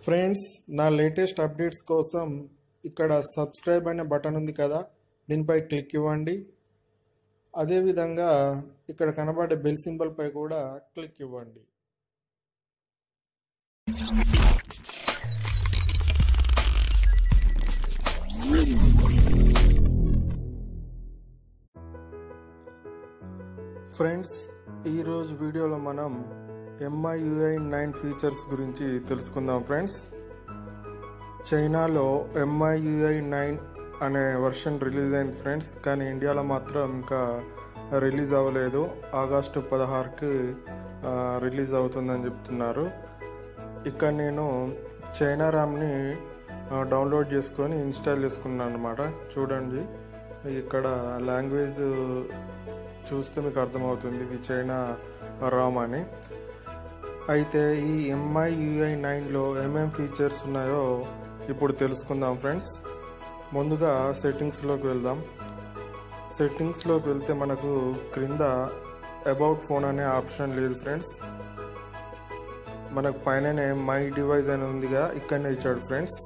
friends నా latest updates కోసం ఇక్కడ సబ్స్క్రైబ్ అనే బటన్ ఉంది కదా దీనిపై క్లిక్ ఇవ్వండి అదేవిధంగా ఇక్కడ కనబడే బెల్ సింబల్ పై కూడా క్లిక్ ఇవ్వండి ఫ్రెండ్స్ ఈరోజు వీడియోలో మనం ఎంఐయుఐ నైన్ ఫీచర్స్ గురించి తెలుసుకుందాం ఫ్రెండ్స్ చైనాలో ఎంఐయుఐ నైన్ అనే వర్షన్ రిలీజ్ అయింది ఫ్రెండ్స్ కానీ ఇండియాలో మాత్రం ఇంకా రిలీజ్ అవ్వలేదు ఆగస్టు పదహారుకి ఆ, రిలీజ్ అవుతుందని చెప్తున్నారు ఇక్కడ నేను చైనా ర్యామ్ని ఆ, డౌన్లోడ్ చేసుకొని ఇన్స్టాల్ చేసుకున్నాను అనమాట చూడండి ఇక్కడ లాంగ్వేజ్ చూస్తే మీకు అర్థమవుతుంది ఇది చైనా రామ్ అని అయితే ఈ ఎంఐ యుఐ నైన్లో ఏమేం ఫీచర్స్ ఉన్నాయో ఇప్పుడు తెలుసుకుందాం ఫ్రెండ్స్ ముందుగా సెట్టింగ్స్లోకి వెళ్దాం సెట్టింగ్స్లోకి వెళ్తే మనకు క్రింద అబౌట్ ఫోన్ అనే ఆప్షన్ లేదు ఫ్రెండ్స్ మనకు పైననే మై డివైస్ అని ఉందిగా ఇక్కడనే ఇచ్చాడు ఫ్రెండ్స్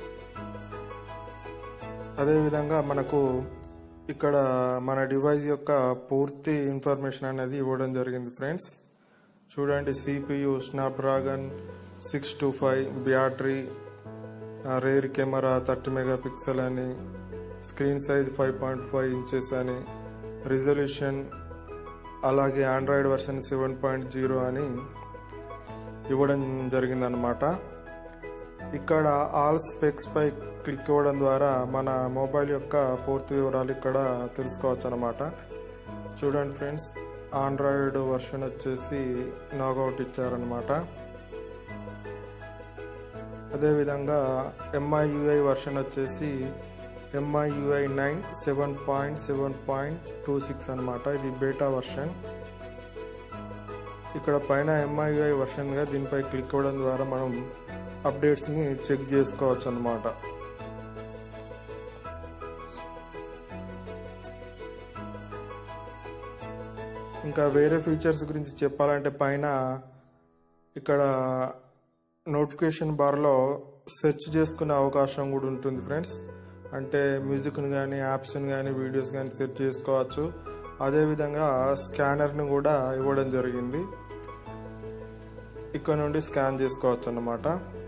అదేవిధంగా మనకు ఇక్కడ మన డివైస్ యొక్క పూర్తి ఇన్ఫర్మేషన్ అనేది ఇవ్వడం జరిగింది ఫ్రెండ్స్ చూడండి CPU Snapdragon six two five battery rear camera thirty megapixel అని screen size five point five inches అని రిజల్యూషన్ అలాగే Android version seven point zero అని ఇవ్వడం జరిగిందనమాట ఇక్కడ ఆల్ స్పెక్స్ పై క్లిక్ ఇవ్వడం ద్వారా మన మొబైల్ యొక్క పూర్తి వివరాలు ఇక్కడ తెలుసుకోవచ్చు అనమాట చూడండి ఫ్రెండ్స్ ఆండ్రాయిడ్ వర్షన్ వచ్చేసి నాగౌట్ ఇచ్చారనమాట అదేవిధంగా ఎంఐయుఐ వర్షన్ వచ్చేసి MIUI nine seven point seven point two six అనమాట ఇది బేటా వర్షన్ ఇక్కడ పైన ఎంఐయుఐ వర్షన్గా దీనిపై క్లిక్ అవ్వడం ద్వారా మనం అప్డేట్స్ని చెక్ చేసుకోవచ్చు అనమాట ఇంకా వేరే ఫీచర్స్ గురించి చెప్పాలంటే పైన ఇక్కడ నోటిఫికేషన్ బార్లో సెర్చ్ చేసుకునే అవకాశం కూడా ఉంటుంది ఫ్రెండ్స్ అంటే మ్యూజిక్ని కానీ యాప్స్ని కానీ వీడియోస్ కానీ సెర్చ్ చేసుకోవచ్చు అదేవిధంగా స్కానర్ని కూడా ఇవ్వడం జరిగింది ఇక్కడ నుండి స్కాన్ చేసుకోవచ్చు అన్నమాట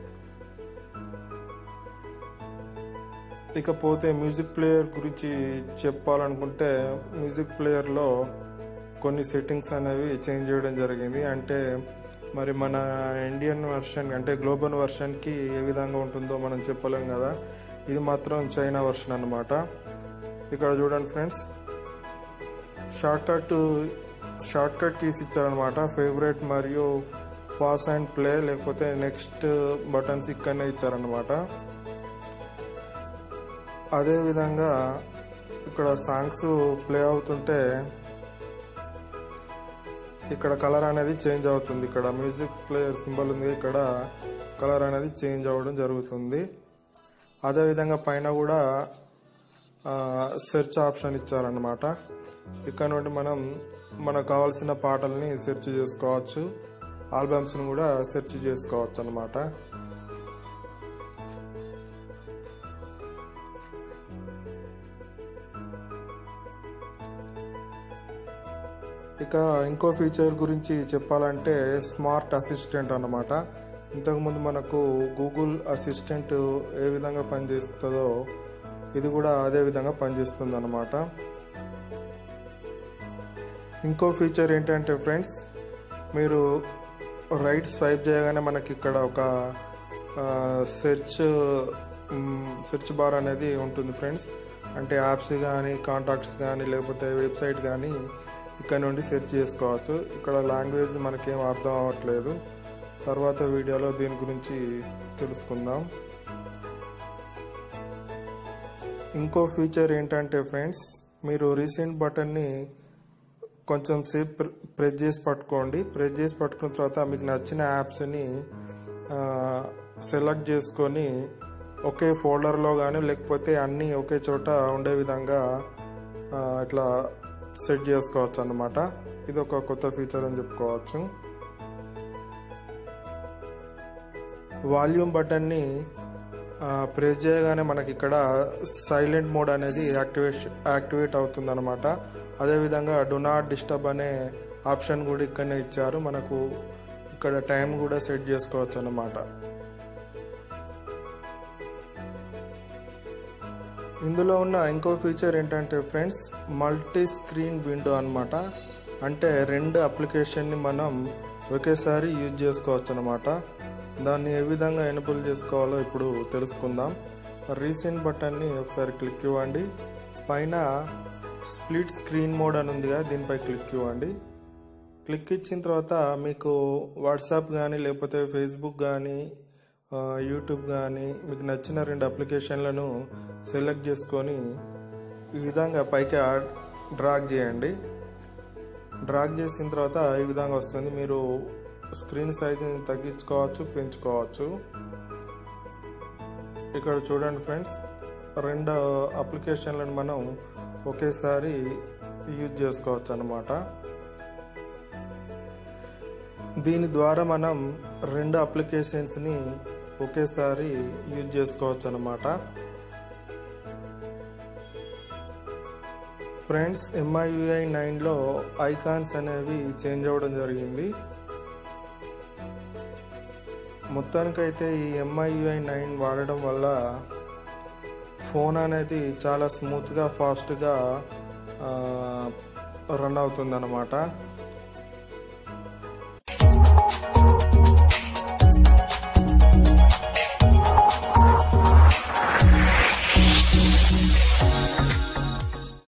ఇకపోతే మ్యూజిక్ ప్లేయర్ గురించి చెప్పాలనుకుంటే మ్యూజిక్ ప్లేయర్లో కొన్ని సెట్టింగ్స్ అనేవి చేంజ్ చేయడం జరిగింది అంటే మరి మన ఇండియన్ వర్షన్ అంటే గ్లోబల్ వర్షన్కి ఏ విధంగా ఉంటుందో మనం చెప్పలేం కదా ఇది మాత్రం చైనా వర్షన్ అన్నమాట ఇక్కడ చూడండి friends short cut short cut తీసి ఇచ్చారనమాట ఫేవరెట్ మరియు పాస్ అండ్ ప్లే లేకపోతే నెక్స్ట్ బటన్స్ ఇక్కడనే ఇచ్చారనమాట అదేవిధంగా ఇక్కడ సాంగ్స్ ప్లే అవుతుంటే ఇక్కడ కలర్ అనేది చేంజ్ అవుతుంది ఇక్కడ మ్యూజిక్ ప్లేయర్ సింబల్ ఉంది ఇక్కడ కలర్ అనేది చేంజ్ అవ్వడం జరుగుతుంది అదేవిధంగా పైన కూడా సెర్చ్ ఆప్షన్ ఇచ్చారనమాట ఇక్కడ నుండి మనం మనకు కావాల్సిన పాటల్ని సెర్చ్ చేసుకోవచ్చు ఆల్బమ్స్ని కూడా సెర్చ్ చేసుకోవచ్చు అనమాట ఇక ఇంకో ఫీచర్ గురించి చెప్పాలంటే స్మార్ట్ అసిస్టెంట్ అన్నమాట ఇంతకుముందు మనకు గూగుల్ అసిస్టెంట్ ఏ విధంగా పనిచేస్తుందో ఇది కూడా అదే విధంగా పనిచేస్తుంది అనమాట ఇంకో ఫీచర్ ఏంటంటే ఫ్రెండ్స్ మీరు రైట్ స్వైప్ చేయగానే మనకి ఇక్కడ ఒక సెర్చ్ సెర్చ్ బార్ అనేది ఉంటుంది ఫ్రెండ్స్ అంటే యాప్స్ కానీ కాంటాక్ట్స్ కానీ లేకపోతే వెబ్సైట్ కానీ ఇక్కడ నుండి సెర్చ్ చేసుకోవచ్చు ఇక్కడ లాంగ్వేజ్ మనకేం అర్థం అవ్వట్లేదు తర్వాత వీడియోలో దీని గురించి తెలుసుకుందాం ఇంకో ఫీచర్ ఏంటంటే ఫ్రెండ్స్ మీరు రీసెంట్ బటన్ని కొంచెం సేపు ప్రెస్ చేసి పట్టుకోండి ప్రెస్ చేసి పట్టుకున్న తర్వాత మీకు నచ్చిన యాప్స్ని సెలెక్ట్ చేసుకొని ఒకే ఫోల్డర్లో కానీ లేకపోతే అన్నీ ఒకే చోట ఉండే విధంగా ఆ, ఇట్లా సెట్ చేసుకోవచ్చు అన్నమాట ఇది ఒక కొత్త ఫీచర్ అని చెప్పుకోవచ్చు వాల్యూమ్ బటన్ని ప్రెస్ చేయగానే మనకి ఇక్కడ సైలెంట్ మోడ్ అనేది యాక్టివేట్ యాక్టివేట్ అవుతుంది అనమాట అదేవిధంగా డు నాట్ డిస్టర్బ్ అనే ఆప్షన్ కూడా ఇక్కడనే ఇచ్చారు మనకు ఇక్కడ టైం కూడా సెట్ చేసుకోవచ్చు అన్నమాట ఇందులో ఉన్న ఇంకో ఫీచర్ ఏంటంటే ఫ్రెండ్స్ మల్టీ స్క్రీన్ విండో అనమాట అంటే రెండు అప్లికేషన్ని మనం ఒకేసారి యూజ్ చేసుకోవచ్చు అనమాట దాన్ని ఏ విధంగా ఎనబుల్ చేసుకోవాలో ఇప్పుడు తెలుసుకుందాం రీసెంట్ బటన్ని ఒకసారి క్లిక్ ఇవ్వండి పైన స్ప్లిట్ స్క్రీన్ మోడ్ అని ఉందిగా దీనిపై క్లిక్ ఇవ్వండి క్లిక్ ఇచ్చిన తర్వాత మీకు వాట్సాప్ కానీ లేకపోతే ఫేస్బుక్ కానీ యూట్యూబ్ కానీ మీకు నచ్చిన రెండు అప్లికేషన్లను సెలెక్ట్ చేసుకొని ఈ విధంగా పైకి డ్రాగ్ చేయండి డ్రాగ్ చేసిన తర్వాత ఈ విధంగా వస్తుంది మీరు స్క్రీన్ సైజుని తగ్గించుకోవచ్చు పెంచుకోవచ్చు ఇక్కడ చూడండి ఫ్రెండ్స్ రెండు అప్లికేషన్లను మనం ఒకేసారి యూజ్ చేసుకోవచ్చు అన్నమాట దీని ద్వారా మనం రెండు అప్లికేషన్స్ని ఒకేసారి యూజ్ చేసుకోవచ్చు అనమాట ఫ్రెండ్స్ ఎంఐయుఐ నైన్లో ఐకాన్స్ అనేవి చేంజ్ అవ్వడం జరిగింది మొత్తానికైతే ఈ ఎంఐయుఐ నైన్ వాడడం వల్ల ఫోన్ అనేది చాలా స్మూత్గా ఫాస్ట్గా రన్ అవుతుంది